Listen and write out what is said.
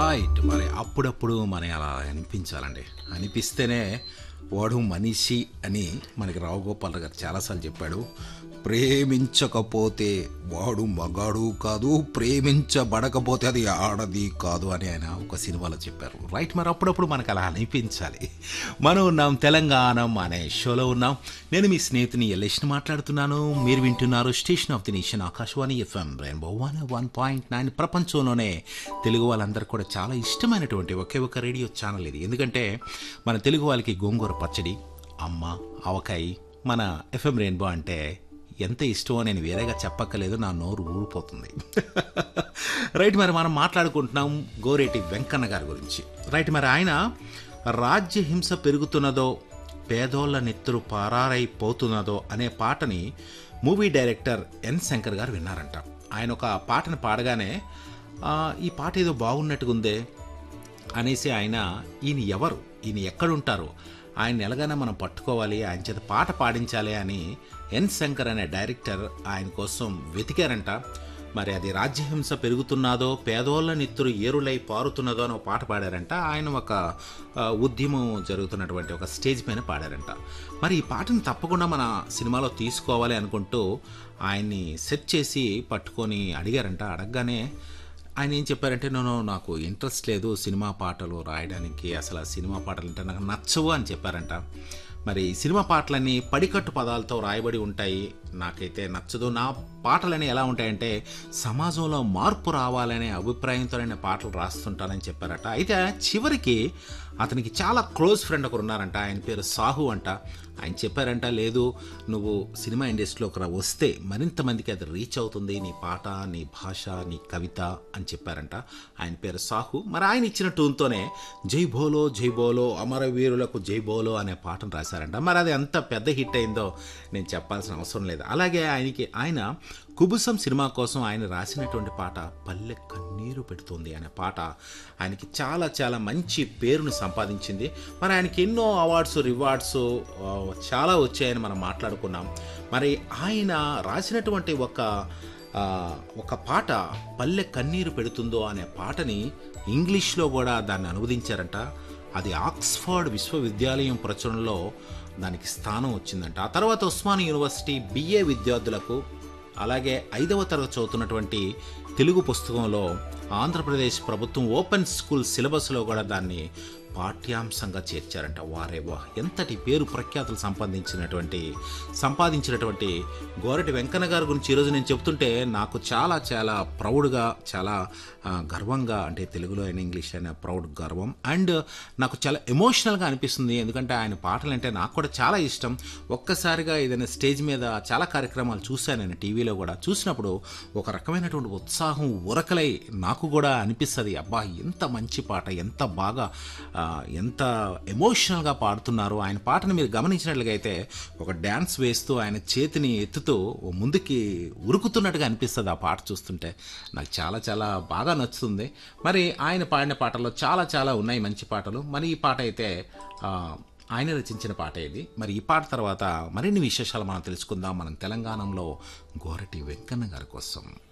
right మరి అప్పుడప్పుడు మన అలా అనిపించాలండి అనిపిస్తేనే వాడు మనిషి అని మనకి రావు గోపాల్ గారు చాలాసార్లు చెప్పాడు ప్రేమించకపోతే వాడు మగాడు కాదు ప్రేమించబడకపోతే అది ఆడది కాదు అని ఆయన ఒక సినిమాలో చెప్పారు రైట్ మరి అప్పుడప్పుడు మనకు అలా అనిపించాలి మనం ఉన్నాం తెలంగాణ అనే షోలో ఉన్నాం నేను మీ స్నేహితుని ఎల్లేష్ని మాట్లాడుతున్నాను మీరు వింటున్నారు station of the nation Akashvani FM rainbow one one point nine ప్రపంచంలోనే తెలుగు వాళ్ళందరూ కూడా చాలా ఇష్టమైనటువంటి ఒకే ఒక రేడియో ఛానల్ ఇది ఎందుకంటే మన తెలుగు వాళ్ళకి గోంగూర పచ్చడి అమ్మ ఆవకాయ మన ఎఫ్ఎం రెయిన్బో అంటే ఎంత ఇష్టమో నేను వేరేగా చెప్పక్కలేదు నా నోరు ఊరిపోతుంది రైట్ మరి మనం మాట్లాడుకుంటున్నాం గోరేటి వెంకన్న గారి గురించి రైట్ మరి ఆయన రాజ్య హింస పెరుగుతున్నదో పేదోళ్ళ నెత్తురు పారారైపోతున్నదో అనే పాటని మూవీ డైరెక్టర్ ఎన్ శంకర్ గారు విన్నారంట ఆయన ఒక పాటను పాడగానే "ఆ, ఈ పాట ఏదో బాగున్నట్టుగా ఉందే అనేసి ఆయన ఈయన ఎవరు ఈయన ఎక్కడుంటారు ఆయన ఎలాగైనా మనం పట్టుకోవాలి ఆయన చేత పాట పాడించాలి అని ఎన్ శంకర్ అనే డైరెక్టర్ ఆయన కోసం వెతికారంట మరి అది రాజ్యహింస పెరుగుతున్నదో పేదోళ్ళ నిత్తురు ఏరులై పారుతున్నదో అని ఒక పాట పాడారంట ఆయన ఒక ఆ, ఉద్యమం జరుగుతున్నటువంటి ఒక స్టేజ్ పైన పాడారంట మరి ఈ పాటను తప్పకుండా మన సినిమాలో తీసుకోవాలి అనుకుంటూ ఆయన్ని సెట్ చేసి పట్టుకొని అడిగారంట అడగగానే ఆయన ఏం చెప్పారంటే నేను నాకు ఇంట్రెస్ట్ లేదు సినిమా పాటలు రాయడానికి అసలు ఆ సినిమా పాటలు అంటే నాకు నచ్చవు అని చెప్పారంట మరి సినిమా పాటలన్నీ పడికట్టు పదాలతో రాయబడి ఉంటాయి నాకైతే నచ్చదు నా పాటలని ఎలా ఉంటాయంటే సమాజంలో మార్పు రావాలనే అభిప్రాయంతో నేను పాటలు రాస్తుంటానని చెప్పారట అయితే చివరికి అతనికి చాలా క్లోజ్ ఫ్రెండ్ ఒకరు ఉన్నారంట ఆయన పేరు సాహు అంట ఆయన చెప్పారంట లేదు నువ్వు సినిమా ఇండస్ట్రీలోకి రా వస్తే మరింత మందికి అది రీచ్ అవుతుంది నీ పాట నీ భాష నీ కవిత అని చెప్పారంట ఆయన పేరు సాహు మరి ఆయన ఇచ్చిన టూన్తోనే జై బోలో జై బోలో అమరవీరులకు జై బోలో అనే పాటను రాశారంట మరి అది ఎంత పెద్ద హిట్ అయిందో నేను చెప్పాల్సిన అవసరం లేదు అలాగే ఆయనకి ఆయన కుబుసం సినిమా కోసం ఆయన రాసినటువంటి పాట పల్లె కన్నీరు పెడుతుంది అనే పాట ఆయనకి చాలా చాలా మంచి పేరును సంపాదించింది మరి ఆయనకి ఎన్నో అవార్డ్స్ రివార్డ్స్ ఆ, చాలా వచ్చాయని మనం మాట్లాడుకున్నాం మరి ఆయన రాసినటువంటి ఒక ఆ, ఒక పాట పల్లె కన్నీరు పెడుతుందో అనే పాటని ఇంగ్లీష్లో కూడా దాన్ని అనువదించారంట అది ఆక్స్ఫర్డ్ విశ్వవిద్యాలయం ప్రచురణలో దానికి స్థానం వచ్చిందంట ఆ తర్వాత ఉస్మాన్ యూనివర్సిటీ బిఏ విద్యార్థులకు అలాగే ఐదవ తరగతి చదువుతున్నటువంటి తెలుగు పుస్తకంలో ఆంధ్రప్రదేశ్ ప్రభుత్వం ఓపెన్ స్కూల్ సిలబస్లో కూడా దాన్ని పాఠ్యాంశంగా చేర్చారంట వారే వా ఎంతటి పేరు ప్రఖ్యాతులు సంపాదించినటువంటి సంపాదించినటువంటి గోరటి వెంకన్న గారి గురించి ఈరోజు నేను చెప్తుంటే నాకు చాలా చాలా ప్రౌడ్గా చాలా ఆ, గర్వంగా అంటే తెలుగులో అయినా ఇంగ్లీష్ అయినా ప్రౌడ్ గర్వం అండ్ నాకు చాలా ఎమోషనల్గా అనిపిస్తుంది ఎందుకంటే ఆయన పాటలు అంటే నాకు కూడా చాలా ఇష్టం ఒక్కసారిగా ఏదైనా స్టేజ్ మీద చాలా కార్యక్రమాలు చూశాను నేను టీవీలో కూడా చూసినప్పుడు ఒక రకమైనటువంటి ఉత్సాహం ఉరకలై నాకు కూడా అనిపిస్తుంది అబ్బా ఎంత మంచి పాట ఎంత బాగా ఆ, ఎంత ఎమోషనల్గా పాడుతున్నారు ఆయన పాటను మీరు గమనించినట్లుగా అయితే ఒక డ్యాన్స్ వేస్తూ ఆయన చేతిని ఎత్తుతూ ఓ ముందుకి ఉరుకుతున్నట్టుగా అనిపిస్తుంది ఆ పాట చూస్తుంటే నాకు చాలా చాలా బాగా నచ్చుతుంది మరి ఆయన పాడిన పాటల్లో చాలా చాలా ఉన్నాయి మంచి పాటలు మరి ఈ పాట అయితే ఆ, ఆయన రచించిన పాట ఇది మరి ఈ పాట తర్వాత మరిన్ని విశేషాలు మనం తెలుసుకుందాం మనం తెలంగాణలో గోరటి వెంకన్న గారి కోసం